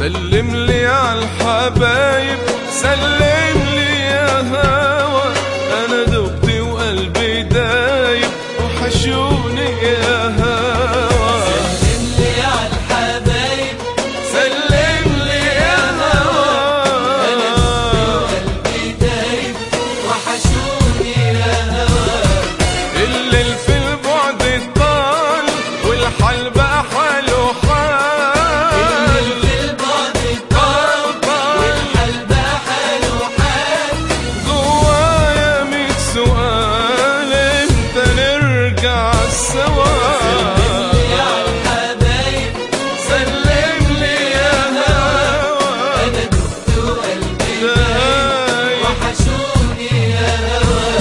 سلم لي على الحبايب سلم لي يا هوا انا دبت وقلبي دايب وحشوني يا هوا سلم لي على الحبايب سلم لي يا أنا هوا قلبي دايب وحشوني يا هوا الليل في البعد طال والحال بقى حاله حال اللي في البعد طال والحال بقى حاله حال جوايا ميت سؤال امتى نرجع سوا لي على الحبايب سلم لي يا هوا أنا دبت وقلبي دايب دايب وحشوني يا هوا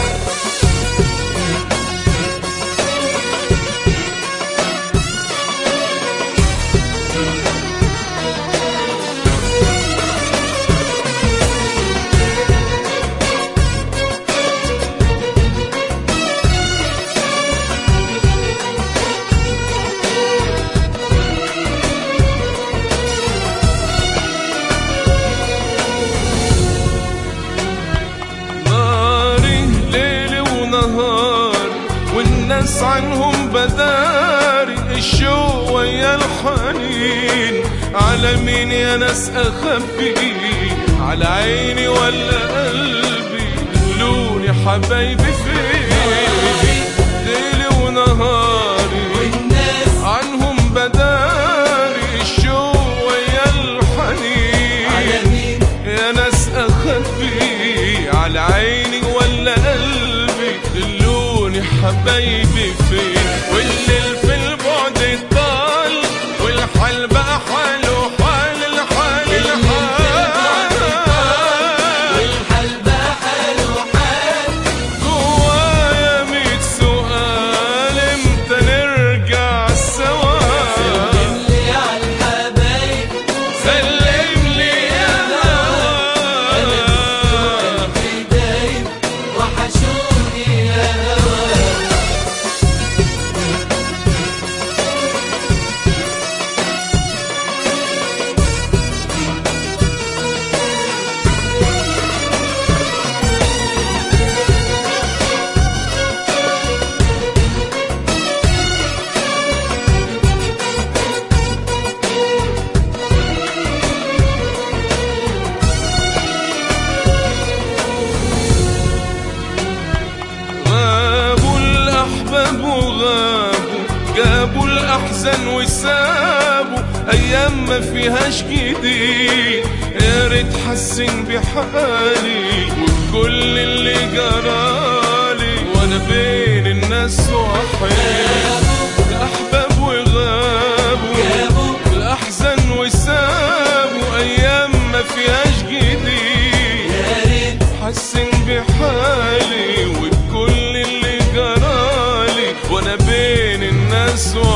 ناري ليل ونهار والناس عنهم بداري الشوق ويا الحنين على مين يا ناس اخبي على عيني ولا قلبي لوني حبايبي فين ليلي ونهاري والناس عنهم بداري الشوق ويا الحنين على مين يا ناس اخبي على عيني ولا قلبي دلوني حبايبي فين والليل في البعد طال والحال بقى حاله حال الحال الحال والحال بقى حاله حال جوايا ميت سؤال امتى نرجع سوا سلم لي على الحبايب سلم لي يا هوا قلبي دايب وحشوني يا هوا غابوا الأحباب وغابوا جابوا الأحزان وسابوا أيام ما فيهاش جديد يا ريت حسن بحالي وكل اللي جرالي وأنا بين الناس وحيد الأحباب وغابوا جابوا الأحزان وسابوا أيام ما فيهاش جديد يا ريت حسن بحالي وبكل اللي جرالي وانا بين الناس